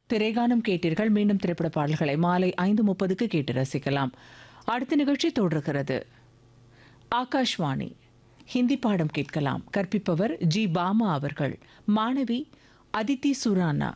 திரைகானம் கேட்டீர்கள் மீண்டும் திரைப்பட பாடல்களை மாலை ஐந்து முப்பதுக்கு கேட்டு ரசிக்கலாம் அடுத்த நிகழ்ச்சி தொடர்கிறது ஆகாஷ்வாணி ஹிந்தி பாடம் கேட்கலாம் கற்பிப்பவர் ஜி பாமா அவர்கள் மாணவி அதித்தி சுரானா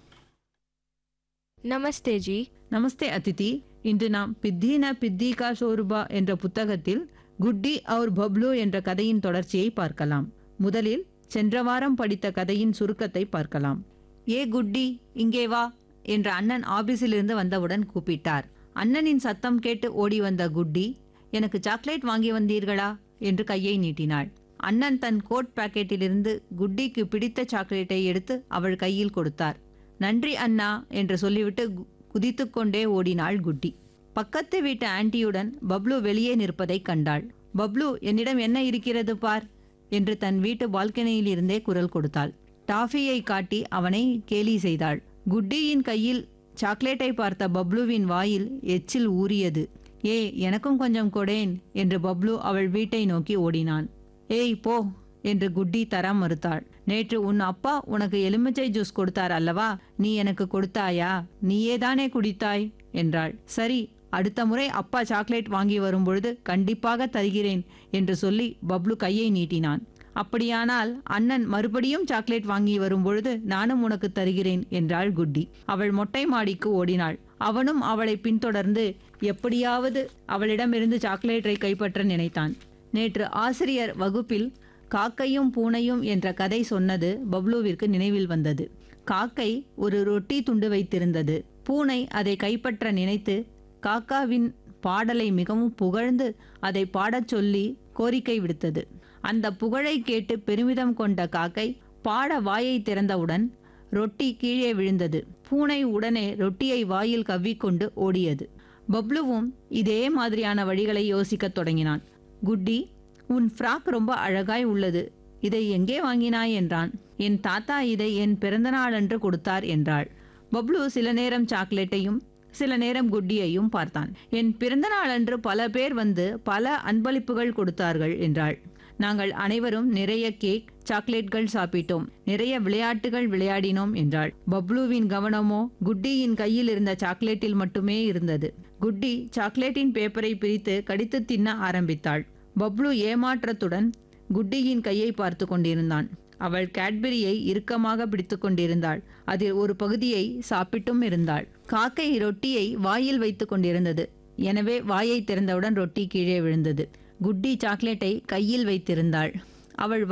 நமஸ்தே ஜி நமஸ்தே அதிதி இன்று நாம் பித்தி ந பித்தி கா சோருபா என்ற புத்தகத்தில் குட்டி और பப்ளு என்ற கதையின் தொடர்ச்சியை பார்க்கலாம் முதலில் சென்ற வாரம் படித்த கதையின் சுருக்கத்தை பார்க்கலாம் ஏ குட்டி இங்கே வா என்ற அண்ணன் ஆபீஸிலிருந்து வந்தவுடன் கூப்பிட்டார் அண்ணனின் சத்தம் கேட்டு ஓடி வந்த குட்டி எனக்கு சாக்லேட் வாங்கி வந்தீர்களா என்று கையை நீட்டினாள் அண்ணன் தன் கோட் பாக்கெட்டிலிருந்து குட்டிக்கு பிடித்த சாக்லேட்டை எடுத்து அவள் கையில் கொடுத்தார் நன்றி அண்ணா என்று சொல்லிவிட்டு கு- குதித்துக்கொண்டே ஓடினாள் குட்டி பக்கத்து வீட்டு ஆன்ட்டியுடன் பப்ளு வெளியே நிற்பதைக் கண்டாள் பப்ளு என்னிடம் என்ன இருக்கிறது பார் என்று தன் வீட்டு பால்கனியில் இருந்தே குரல் கொடுத்தாள் டாஃபியை காட்டி அவனை கேலி செய்தாள் குட்டியின் கையில் சாக்லேட்டை பார்த்த பப்ளுவின் வாயில் எச்சில் ஊறியது ஏ எனக்கும் கொஞ்சம் கொடேன் என்று பப்ளு அவள் வீட்டை நோக்கி ஓடினான் ஏய் போ என்று குட்டி தர மறுத்தாள் நேற்று உன் அப்பா உனக்கு எலுமிச்சை ஜூஸ் கொடுத்தார் அல்லவா நீ எனக்கு கொடுத்தாயா நீயே தானே குடித்தாய் என்றாள் சரி அடுத்த முறை அப்பா சாக்லேட் வாங்கி வரும்பொழுது கண்டிப்பாக தருகிறேன் என்று சொல்லி பப்ளு கையை நீட்டினான் அப்படியானால் அண்ணன் மறுபடியும் சாக்லேட் வாங்கி வரும்பொழுது நானும் உனக்கு தருகிறேன் என்றாள் குட்டி அவள் மொட்டை மாடிக்கு ஓடினாள் அவனும் அவளை பின்தொடர்ந்து எப்படியாவது அவளிடமிருந்து சாக்லேட்டை கைப்பற்ற நினைத்தான் நேற்று ஆசிரியர் வகுப்பில் காக்கையும் பூனையும் என்ற கதை சொன்னது பப்ளுவிற்கு நினைவில் வந்தது காக்கை ஒரு ரொட்டி துண்டு வைத்திருந்தது பூனை அதை கைப்பற்ற நினைத்து காக்காவின் பாடலை மிகவும் புகழ்ந்து அதை பாடச் சொல்லி கோரிக்கை விடுத்தது அந்த புகழை கேட்டு பெருமிதம் கொண்ட காக்கை பாட வாயை திறந்தவுடன் ரொட்டி கீழே விழுந்தது பூனை உடனே ரொட்டியை வாயில் கவ்விக்கொண்டு ஓடியது பப்ளுவும் இதே மாதிரியான வழிகளை யோசிக்கத் தொடங்கினான் குட்டி உன் ஃப்ராக் ரொம்ப அழகாய் உள்ளது இதை எங்கே வாங்கினாய் என்றான் என் தாத்தா இதை என் பிறந்தநாளன்று கொடுத்தார் என்றாள் பப்ளு சில நேரம் சாக்லேட்டையும் சில நேரம் குட்டியையும் பார்த்தான் என் பிறந்தநாளன்று பல பேர் வந்து பல அன்பளிப்புகள் கொடுத்தார்கள் என்றாள் நாங்கள் அனைவரும் நிறைய கேக் சாக்லேட்கள் சாப்பிட்டோம் நிறைய விளையாட்டுகள் விளையாடினோம் என்றாள் பப்ளுவின் கவனமோ குட்டியின் கையில் இருந்த சாக்லேட்டில் மட்டுமே இருந்தது குட்டி சாக்லேட்டின் பேப்பரை பிரித்து கடித்து தின்ன ஆரம்பித்தாள் பப்ளு ஏமாற்றத்துடன் குட்டியின் கையை பார்த்து கொண்டிருந்தான் அவள் கேட்பரியை இறுக்கமாக பிடித்து கொண்டிருந்தாள் அதில் ஒரு பகுதியை சாப்பிட்டும் இருந்தாள் காக்கை ரொட்டியை வாயில் வைத்து கொண்டிருந்தது எனவே வாயை திறந்தவுடன் ரொட்டி கீழே விழுந்தது குட்டி சாக்லேட்டை கையில் வைத்திருந்தாள் அவள்